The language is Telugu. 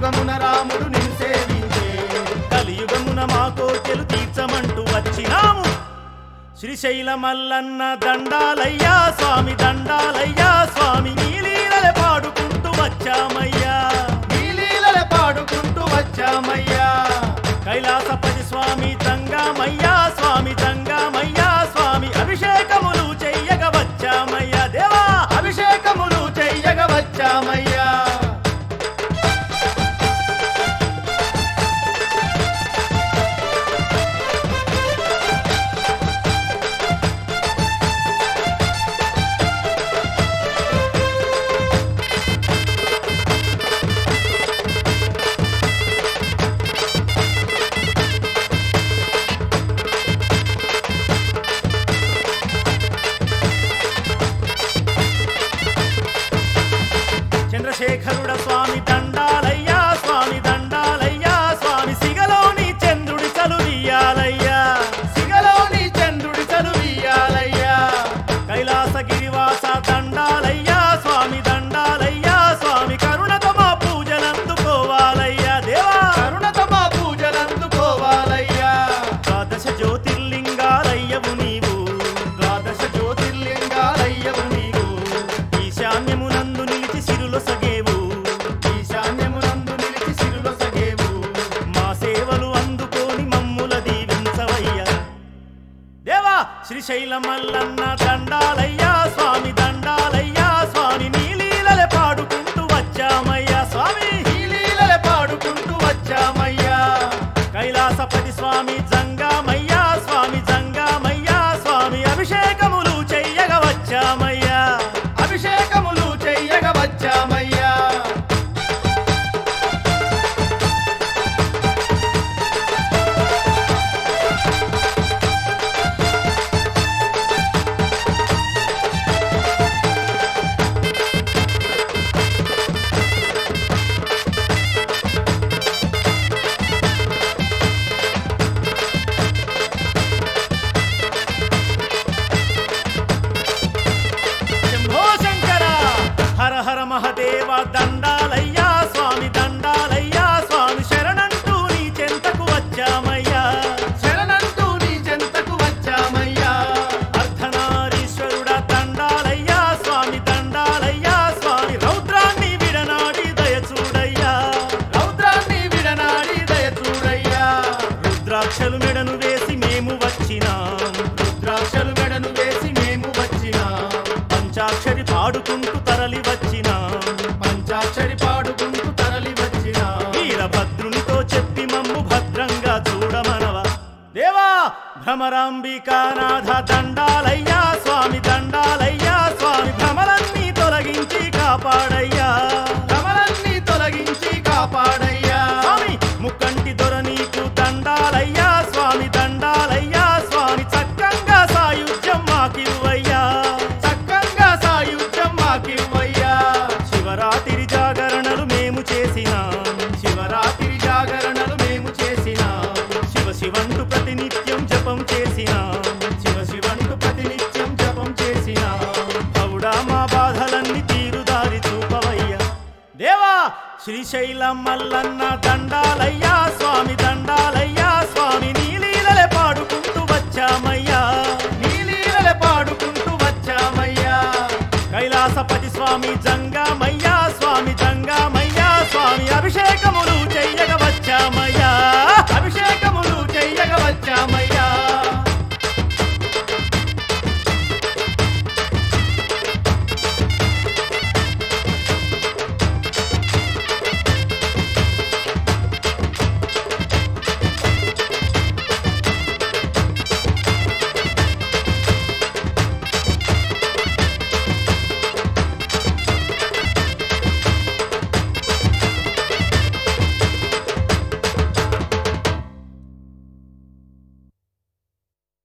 యుగమున రాముడు నిన్ను సేవించే కలియుగమున మా కోర్కెలు తీర్చమంటూ వచ్చినాము శ్రీశైల మల్లన్న దండాలయ్యా స్వామి దండాలయ్యా స్వామి నీలీలలే పాడుకుంటూ వచ్చామయ్యా నీలీలల పాడుకుంటూ వచ్చామయ్యా కైలాసపతి స్వామి తంగామయ్యా స్వామి తంగామయ్యా స్వామి అభిషేకములు చెయ్యగ వచ్చామయ్యా దేవా అభిషేకములు చెయ్యగ వచ్చామయ్యా చంద్రశేఖరుడ స్వామి దండాలయ్యా స్వామి దండాలయ్యా స్వామి సిగలోని చంద్రుడి చలువియాలయ్యా సిగలోని చంద్రుడి చదువియాలయ్యా కైలాసగిరివాస దండాలయ్యా స్వామి దండాలయ్యా స్వామి కరుణతో మా పూజలందుకోవాలయ్యా దేవా కరుణతో మా పూజలందుకోవాలయ్యా ద్వాదశ జ్యోతిర్లింగాలయ్యవు నీవు ద్వాదశ జ్యోతిర్లింగాలయ్యవు నీవు ఈశాన్యమునందు నిలిచి సిరులు సగేవు ఈశాన్యమునందు నిలిచి సిరుల సగేవు మా సేవలు అందుకోని మమ్ముల దీవించవయ్యా దేవా శ్రీశైల మల్లన్న దండాలయ్యా స్వామి దండాలయ్యా స్వామి నీలీలలే పాడుకుంటూ వచ్చామయ్యా స్వామి నీలీలల పాడుకుంటూ వచ్చామయ్యా కైలాసపతి స్వామి జంగామయ్యా స్వామి జంగామయ్యా స్వామి అభిషేకములు చెయ్యగ వచ్చామయ్యా అభిషేకములు చెయ్యగ వచ్చామయ్యా శంభో శంకర హర హర మహదేవ దండాలయ్యా స్వామి దండాలయ్యా స్వామి శరణంటూ నీ చెంతకు వచ్చామయ్యా శరణంటూ నీ చెంతకు వచ్చామయ్యా అర్ధనారీశ్వరుడ దండాలయ్యా స్వామి దండాలయ్యా స్వామి రౌద్రాన్ని విడనాడి దయచూడయ్యా రౌద్రాన్ని విడనాడి దయ చూడయ్యా రుద్రాక్షలు మెడను వేసి మేము వచ్చినాం రుద్రాక్షలు మెడను వేసి మేము వచ్చినా పంచాక్షరి పాడుకుంటూ తరలి వచ్చినాం పంచాక్షరి పాడుకుంటూ తరలి వచ్చినా వీరభద్రునితో చెప్పి మమ్ము భద్రంగా చూడమనవా దేవా భ్రమరాంబికానాథ దండాలయ్యా స్వామి దండాలయ్యా స్వామి భ్రమలన్నీ తొలగించి కాపాడయ్యా కమలన్నీ తొలగించి కాపాడయ్యా స్వామి ముక్కంటి దొర నీకు దండాలయ్యా స్వామి దండాలయ్యా స్వామి చక్కంగా సాయుధ్యం మాకివ్వయ్యా చక్కంగా సాయుధ్యం మాకివ్వయ్యా శివరాత్రి జాగరణలు మేము చేసినాం శివరాత్రి జాగరణలు మేము చేసినా శివ శివంటు ప్రతినిత్యం జపం చేసినాం శివ శివంటు ప్రతినిత్యం జపం చేసినా పౌడా మా బాధలన్నీ తీరుదారి చూపవయ్యా దేవా శ్రీశైలం మల్లన్న దండాలయ్యా స్వామి దండాలయ్యా స్వామి నీలీలలే పాడుకుంటూ వచ్చామయ్యా నీలీలల పాడుకుంటూ వచ్చామయ్యా కైలాసపతి స్వామి జంగ